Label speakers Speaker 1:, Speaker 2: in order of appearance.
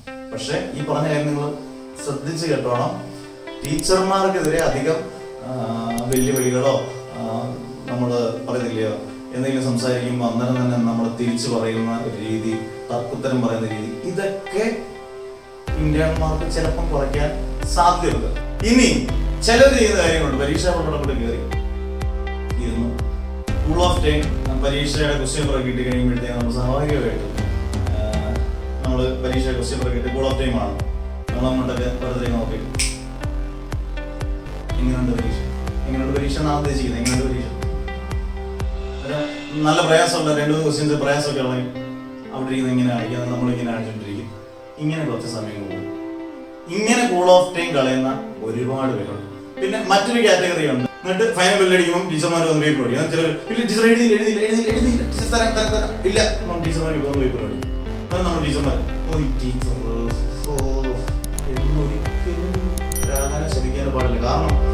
Speaker 1: പക്ഷെ ഈ പറഞ്ഞ കാര്യം നിങ്ങൾ ശ്രദ്ധിച്ച് കേട്ടോണം ടീച്ചർമാർക്കെതിരെ അധികം ആ, വെല്ലുവിളികളോ നമ്മൾ പറയുന്നില്ലയോ എന്തെങ്കിലും സംസാരിക്കുമ്പോൾ അന്നേരം തന്നെ നമ്മൾ തിരിച്ചു പറയുന്ന ഒരു രീതി തർക്കുത്തരം പറയുന്ന രീതി ഇതൊക്കെ ഇന്ത്യന്മാർക്ക് ചിലപ്പം കുറയ്ക്കാൻ സാധ്യതയുണ്ട് ഇനി ചിലർ ചെയ്യുന്ന കാര്യങ്ങളുണ്ട് പരീക്ഷാ പ്രകടനത്തിൽ കയറി ഇരുന്നു കൂൾ ഓഫ് ടൈം പരീക്ഷയുടെ ക്വസ്റ്റ്യൻ പേപ്പർ കിട്ടി കഴിയുമ്പോഴത്തേക്ക് നമ്മൾ സ്വാഭാവികമായിട്ടും നമ്മൾ പരീക്ഷ ക്വസ്റ്റ്യൻ പേപ്പർ കിട്ടി കൂൾ ഓഫ് ടൈം ആണ് നമ്മൾ അങ്ങോട്ടൊക്കെ വെറുതെ നോക്കി എങ്ങനെയുണ്ട് പരീക്ഷ എങ്ങനെയുണ്ട് പരീക്ഷ എന്നാണ് ഉദ്ദേശിക്കുന്നത് എങ്ങനെയുണ്ട് പരീക്ഷ ഒരു നല്ല പ്രയാസമുള്ള രണ്ട് മൂന്ന് ക്വസ്റ്റ്യൻസ് പ്രയാസമൊക്കെ ഉള്ളത് അവിടെ ഇരിക്കുന്ന ഇങ്ങനെ കാണിക്കുന്നത് നമ്മൾ ഇങ്ങനെ കാണിച്ചുകൊണ്ടിരിക്കും ഇങ്ങനെ കുറച്ച് സമയം പോകും ഇങ്ങനെ കൂൾ ഓഫ് ടൈം കളയുന്ന ഒരുപാട് പേരുണ്ട് പിന്നെ മറ്റൊരു കാറ്റഗറി ഉണ്ട് എന്നിട്ട് ഫൈനൽ ബില്ല് അടിക്കുമ്പോൾ ടീച്ചർമാർ വന്ന് പേപ്പർ അടിക്കും ചിലർ ഇല്ല ടീച്ചർ എഴുതിയില്ല എഴുതിയില്ല എഴുതിയില്ല എഴുതിയില്ല ടീച്ചർ തരാം തരാം തരാം ഇല്ല ടീച്ചർമാർ വന്ന് പേപ്പർ അടിക്കും അത് നമ്മുടെ ടീച്ചർമാർ ഓ ഈ ടീച്ചർ ഓ എന്നൊരിക്കലും രാധാനെ ശ്രമിക്കാൻ പാടില്ല കാരണം